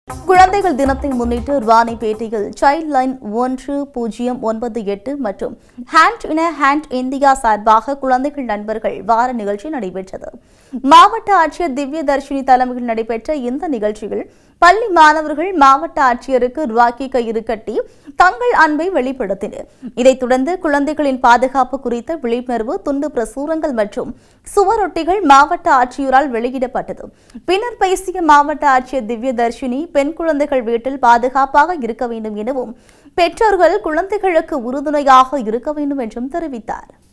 குழந்தைகள் தினத்தை முன்னிட்டு ராணிப்பேட்டையில் சைல்ட் லைன் ஒன்று பூஜ்ஜியம் ஒன்பது எட்டு மற்றும் ஹேண்ட் இன் ஹேண்ட் இந்தியா சார்பாக குழந்தைகள் நண்பர்கள் வார நிகழ்ச்சி நடைபெற்றது மாவட்ட ஆட்சியர் திவ்ய தர்ஷினி தலைமையில் நடைபெற்ற இந்த நிகழ்ச்சியில் பள்ளி மாணவர்கள் மாவட்ட ஆட்சியருக்கு ராக்கி கயிறு கட்டி தங்கள் அன்பை வெளிப்படுத்தினர் இதைத் தொடர்ந்து குழந்தைகளின் பாதுகாப்பு குறித்த விழிப்புணர்வு துண்டு பிரசுரங்கள் மற்றும் சுவரொட்டிகள் மாவட்ட ஆட்சியரால் வெளியிடப்பட்டது பின்னர் பேசிய மாவட்ட ஆட்சியர் திவ்ய தர்ஷினி பெண் குழந்தைகள் வீட்டில் பாதுகாப்பாக இருக்க வேண்டும் எனவும் பெற்றோர்கள் குழந்தைகளுக்கு உறுதுணையாக இருக்க வேண்டும் என்றும் தெரிவித்தார்